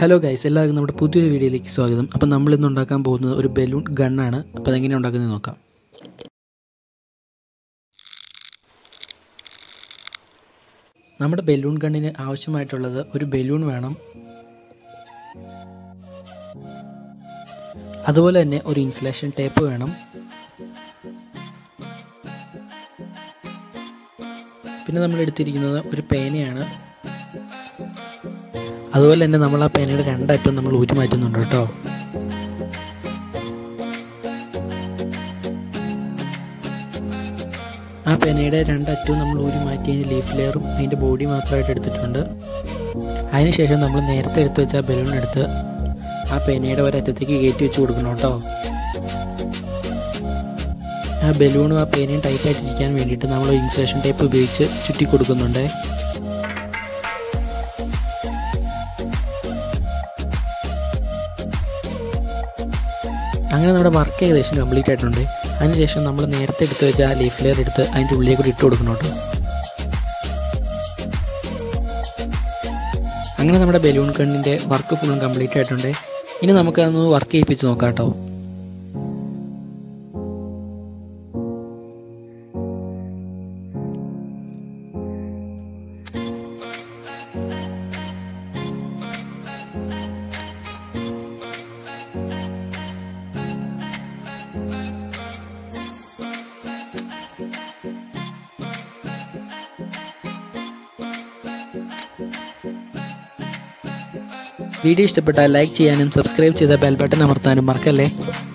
hello guys എല്ലാവർക്കും നമ്മുടെ പുതിയൊരു വീഡിയോയിലേക്ക് സ്വാഗതം അപ്പം നമ്മൾ ഇന്ന് ഉണ്ടാക്കാൻ പോകുന്നത് ഒരു ബലൂൺ ഗണ്ണാണ് അപ്പോൾ അതെങ്ങനെ ഉണ്ടാക്കുന്നത് നോക്കാം നമ്മുടെ ബലൂൺ ഗണ്ണിന് ആവശ്യമായിട്ടുള്ളത് ഒരു ബലൂൺ വേണം അതുപോലെ തന്നെ ഒരു ഇൻസുലേഷൻ ടേപ്പ് വേണം പിന്നെ നമ്മൾ എടുത്തിരിക്കുന്നത് ഒരു പേനയാണ് അതുപോലെ തന്നെ നമ്മൾ ആ പേനയുടെ രണ്ടറ്റം നമ്മൾ ഊറ്റി മാറ്റുന്നുണ്ട് കേട്ടോ ആ പേനയുടെ രണ്ടറ്റവും നമ്മൾ ഊരി മാറ്റി അതിൻ്റെ ലീഫ് ലെയറും അതിൻ്റെ ബോഡി മാത്രമായിട്ട് എടുത്തിട്ടുണ്ട് അതിനുശേഷം നമ്മൾ നേരത്തെ എടുത്ത് വെച്ച ആ ബലൂൺ എടുത്ത് ആ പേനയുടെ ഒരറ്റത്തേക്ക് കയറ്റി വെച്ച് കൊടുക്കണം കേട്ടോ ആ ബലൂണും ആ പേനയും ടൈറ്റായിട്ടിരിക്കാൻ വേണ്ടിയിട്ട് നമ്മൾ ഇൻസുലേഷൻ ടേപ്പ് ഉപയോഗിച്ച് ചുറ്റി കൊടുക്കുന്നുണ്ട് അങ്ങനെ നമ്മുടെ വർക്ക് ഏകദേശം കംപ്ലീറ്റ് ആയിട്ടുണ്ട് അതിനുശേഷം നമ്മൾ നേരത്തെ എടുത്ത് വെച്ച ആ ലീഫ് ലെയർ എടുത്ത് അതിൻ്റെ ഉള്ളിലേക്ക് കൂടി ഇട്ട് കൊടുക്കണം കേട്ടോ അങ്ങനെ നമ്മുടെ ബലൂൺ കണ്ണിൻ്റെ വർക്ക് ഫുള്ളും കംപ്ലീറ്റ് ആയിട്ടുണ്ട് ഇനി നമുക്കതൊന്ന് വർക്ക് ചെയ്യിപ്പിച്ച് നോക്കാം കേട്ടോ വീഡിയോ ഇഷ്ടപ്പെട്ടാൽ ലൈക്ക് ചെയ്യാനും സബ്സ്ക്രൈബ് ചെയ്ത ബെൽ ബട്ടൺ അമർത്താനും മറക്കല്ലേ